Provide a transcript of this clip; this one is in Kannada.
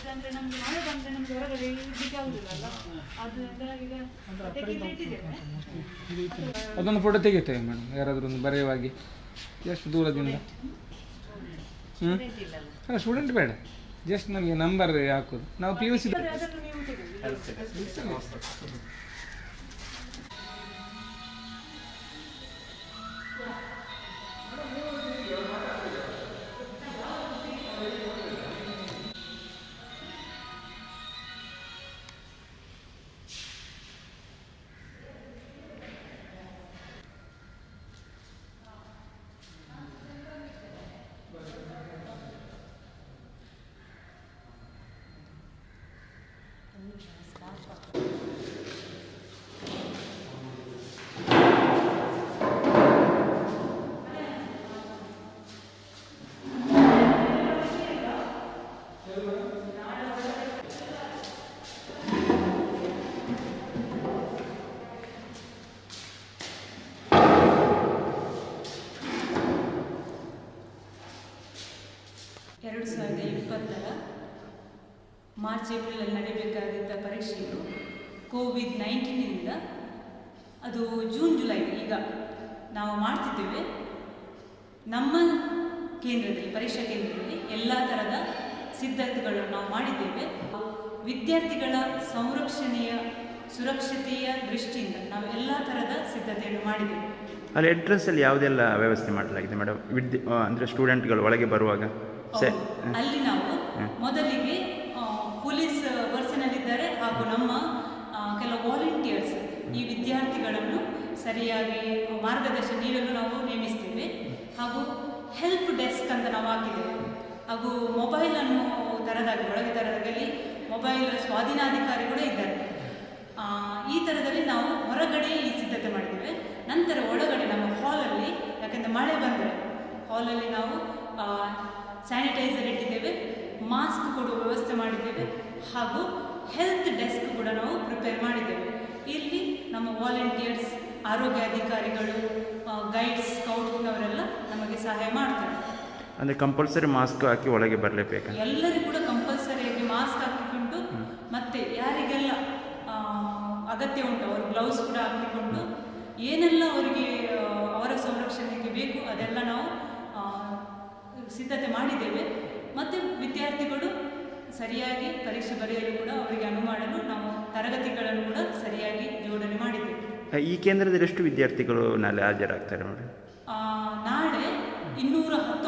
ಯಾಕಂದ್ರೆ ನಮ್ಗೆ ಮಳೆ ಬಂದ್ರೆ ನಮ್ಗೆ ಹೊರಗಡೆ ಇರ್ಲಿಕ್ಕೆ ಆಗುದಿಲ್ಲ ಅಲ್ಲ ಅದರಿಂದ ಈಗ ತೆಗೆದು ಇಟ್ಟಿದ್ದೇವೆ ಅದೊಂದು ಫೋಟೋ ತೆಗಿತೇವೆ ಮೇಡಮ್ ಯಾರಾದರೂ ಒಂದು ಬರೆಯುವಾಗಿ ಎಷ್ಟು ದೂರದಿಂದ ಹ್ಞೂ ಅಲ್ಲ ಸ್ಟೂಡೆಂಟ್ ಬೇಡ ಜಸ್ಟ್ ನಮಗೆ ನಂಬರ್ ಹಾಕೋದು ನಾವು ಪಿ ಯು ಸಿ ಅದನ್ನು ನೀವು ತೆಗೆದು ಎರಡು ಸಾವಿರದ ಇಪ್ಪತ್ತರ ಮಾರ್ಚ್ ಏಪ್ರಿಲಲ್ಲಿ ನಡೆಯಬೇಕಾದಂಥ ಪರೀಕ್ಷೆಗಳು ಕೋವಿಡ್ ನೈನ್ಟೀನಿಂದ ಅದು ಜೂನ್ ಜುಲೈ ಈಗ ನಾವು ಮಾಡ್ತಿದ್ದೇವೆ ನಮ್ಮ ಕೇಂದ್ರದಲ್ಲಿ ಪರೀಕ್ಷಾ ಕೇಂದ್ರದಲ್ಲಿ ಎಲ್ಲ ಥರದ ಸಿದ್ಧತೆಗಳನ್ನು ನಾವು ಮಾಡಿದ್ದೇವೆ ವಿದ್ಯಾರ್ಥಿಗಳ ಸಂರಕ್ಷಣೆಯ ಸುರಕ್ಷತೆಯ ದೃಷ್ಟಿಯಿಂದ ನಾವು ಎಲ್ಲ ಥರದ ಸಿದ್ಧತೆಯನ್ನು ಮಾಡಿದ್ದೇವೆ ಅಲ್ಲಿ ಅಡ್ರೆಸ್ಸಲ್ಲಿ ಯಾವುದೆಲ್ಲ ವ್ಯವಸ್ಥೆ ಮಾಡಲಾಗಿದೆ ಮೇಡಮ್ ವಿದ್ಯೆ ಅಂದರೆ ಸ್ಟೂಡೆಂಟ್ಗಳು ಒಳಗೆ ಬರುವಾಗ ಸೆ ಹೌದು. ಅಲ್ಲಿ ನಾವು ಮೊದಲಿಗೆ ಆ, ಪೊಲೀಸ್ ಪರ್ಸನಲ್ಲಿದ್ದಾರೆ ಹಾಗೂ ನಮ್ಮ ಆ, ಕೆಲವು ವಾಲಂಟಿಯರ್ಸ್ ಈ ವಿದ್ಯಾರ್ಥಿಗಳನ್ನು ಸರಿಯಾಗಿ ಮಾರ್ಗದರ್ಶನ ನೀಡಲು ನಾವು ನೇಮಿಸ್ತೇವೆ ಹಾಗೂ ಹೆಲ್ಪ್ ಡೆಸ್ಕ್ ಅಂತ ನಾವು ಹಾಕಿದ್ದೇವೆ ಹಾಗೂ ಮೊಬೈಲನ್ನು ತರದಾಗಿ ಒಳಗೆ ತರದಾಗಲಿ ಮೊಬೈಲ್ ಸ್ವಾಧೀನಾಧಿಕಾರಿಗಳು ಇದ್ದಾರೆ ಆ, ಈ ಥರದಲ್ಲಿ ನಾವು ಹೊರಗಡೆ ಈ ಸಿದ್ಧತೆ ಮಾಡಿದ್ದೇವೆ ನಂತರ ಒಳಗಡೆ ನಮ್ಮ ಹಾಲಲ್ಲಿ ಯಾಕೆಂದರೆ ಮಳೆ ಬಂದರೆ ಹಾಲಲ್ಲಿ ನಾವು ಸ್ಯಾನಿಟೈಸರ್ ಇಟ್ಟಿದ್ದೇವೆ ಮಾಸ್ಕ್ ಕೊಡುವ ವ್ಯವಸ್ಥೆ ಮಾಡಿದ್ದೇವೆ ಹಾಗೂ ಹೆಲ್ತ್ ಡೆಸ್ಕ್ ಕೂಡ ನಾವು ಪ್ರಿಪೇರ್ ಮಾಡಿದ್ದೇವೆ ಇಲ್ಲಿ ನಮ್ಮ ವಾಲಂಟಿಯರ್ಸ್ ಆರೋಗ್ಯ ಅಧಿಕಾರಿಗಳು ಗೈಡ್ಸ್ ಸ್ಕೌಟ್ನವರೆಲ್ಲ ನಮಗೆ ಸಹಾಯ ಮಾಡ್ತಾರೆ ಅಂದರೆ ಕಂಪಲ್ಸರಿ ಮಾಸ್ಕ್ ಹಾಕಿ ಒಳಗೆ ಬರಲೇಬೇಕಾ ಎಲ್ಲರಿಗೂ ಕೂಡ ಕಂಪಲ್ಸರಿಯಾಗಿ ಮಾಸ್ಕ್ ಹಾಕಿಕೊಂಡು ಮತ್ತೆ ಯಾರಿಗೆಲ್ಲ ಆ, ಅಗತ್ಯ ಉಂಟು ಅವರು ಗ್ಲೌಸ್ ಕೂಡ ಹಾಕಿಕೊಂಡು ಏನೆಲ್ಲ ಅವರಿಗೆ ಆ, ಅವರ ಸಂರಕ್ಷಣೆಗೆ ಬೇಕು ಅದೆಲ್ಲ ನಾವು ಆ, ಸಿದ್ಧತೆ ಮಾಡಿದ್ದೇವೆ ಮತ್ತು ವಿದ್ಯಾರ್ಥಿಗಳು ಸರಿಯಾಗಿ ಪರೀಕ್ಷೆ ಬರೆಯಲು ಕೂಡ ಅವರಿಗೆ ಅನುವು ಮಾಡಲು ನಾವು ತರಗತಿಗಳನ್ನು ಕೂಡ ಸರಿಯಾಗಿ ಜೋಡಣೆ ಮಾಡಿದ್ದೇವೆ ಈ ಕೇಂದ್ರದಲ್ಲಿ ಎಷ್ಟು ವಿದ್ಯಾರ್ಥಿಗಳು ನಾಳೆ ಹಾಜರಾಗ್ತಾರೆ ಮೇಡಮ್ ಆ, ನಾಳೆ ಇನ್ನೂರ ಹತ್ತೊಂಬತ್ತು